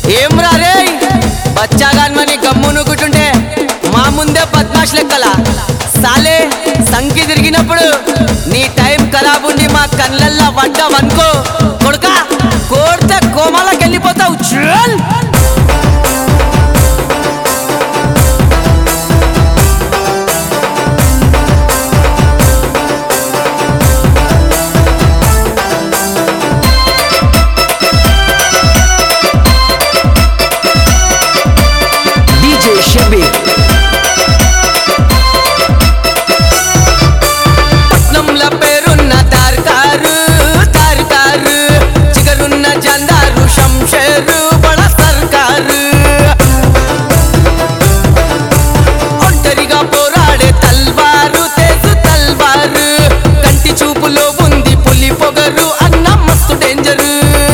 ఏం రా రే బచ్చాగాన్మని గమ్మునుకుంటుంటే మా ముందే బద్మాష్ లెక్కల సాలే సంకి తిరిగినప్పుడు నీ టైం ఖరాబ్ ఉండి మా కళ్ళల్లో పడ్డావనుకో కొడుక కోడితే కోమాలకు వెళ్ళిపోతావు చూల్ DJ Shabir. పట్నంల పేరున్న తార్కారు తార్కారు చిగరున్న జందారు శంషేరు బడ సర్కారు ఒంటరిగా పోరాడే తల్వారు తేజు తల్వారు కంటి చూపులో ఉంది పులి పొగరు అన్న మస్తు డేంజరు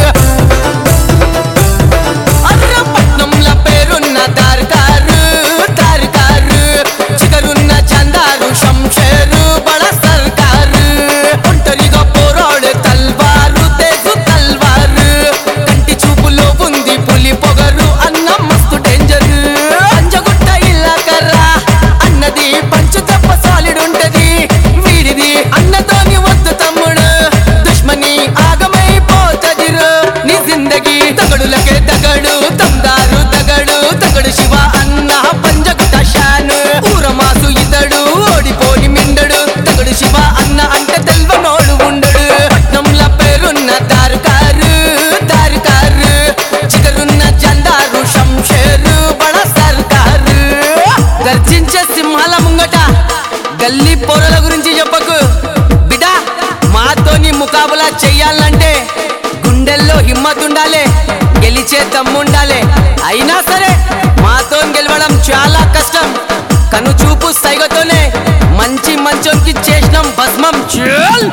అర్రపట్నంల పేరున్న దార్కారు దార్కారు చిగరున్న చందారు శంషేరు బడ సర్కారు ఒంటరిగా పోరాడే తల్వారు తేజు తల్వారు కంటి చూపులో ఉంది పులి పొగరు అన్న మస్తు డేంజర్ పంచగుట్ట ఇల్లకర్రా అన్నది పంచు తప్ప సాలిడ్ ఉంటది వీడిది అన్నతోని వద్దు తమ్ముడు దుష్మని ఆగమైపోతదిరు నీ జిందగీ తగడులకే తగడు తందారు తగడు తగడు శివ అన్న పంజగుట్ట షాను ఊరమాసు ఇతడు ఓడిపోని మిండడు తగడు శివ అన్న అంటే తెల్వనోడు ఉండడు పట్నంల పేరున్న దారుకారు దారుకారు చిగరున్న జందారు శంషేరు బడ సర్కారు గర్జించే సింహాల ముంగట గల్లీ పొరల గురించి చెప్పకు బిడా మాతోని ముకాబలా చెయ్యాలంటే గుండెల్లో హిమ్మత్ ఉండాలి గెలిచే దమ్ముండాలి అయినా సరే మాతో గెలవడం చాలా కష్టం కను చూపు సైగతోనే మంచి మంచోనికి చేసినాం భస్మం చూల్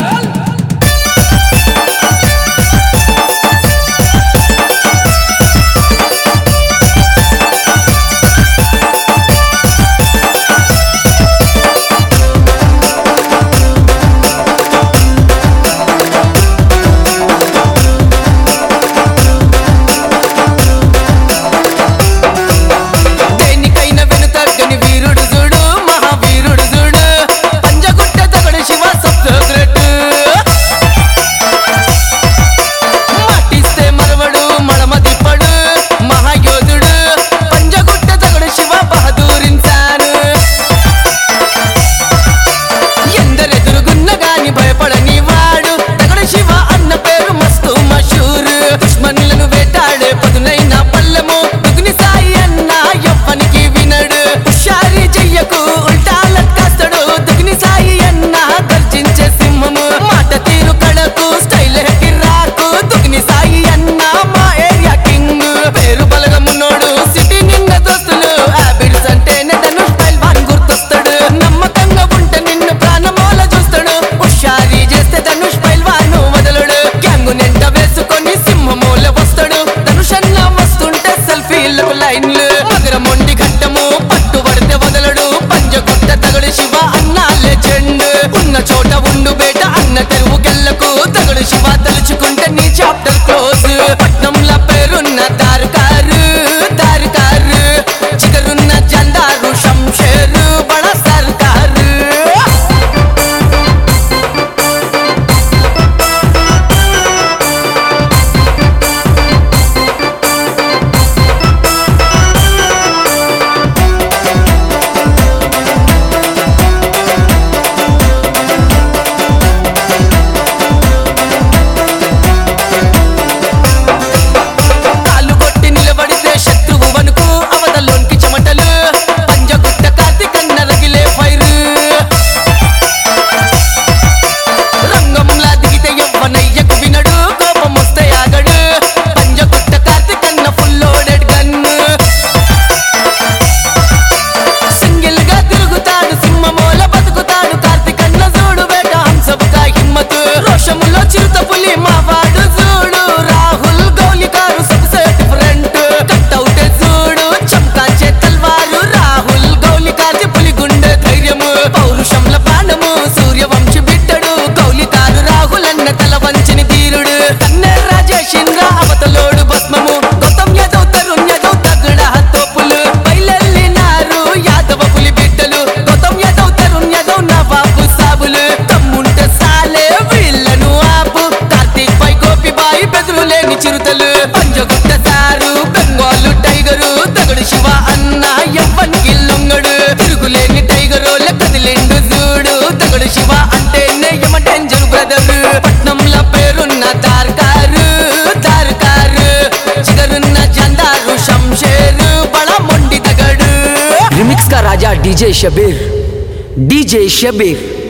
దేనికైనా వెనుతగ్గని వీరుడు చూడు మహావీరుడు చూడు పంజగుట్ట తగడు శివ సప్త great DJ Shabir DJ Shabir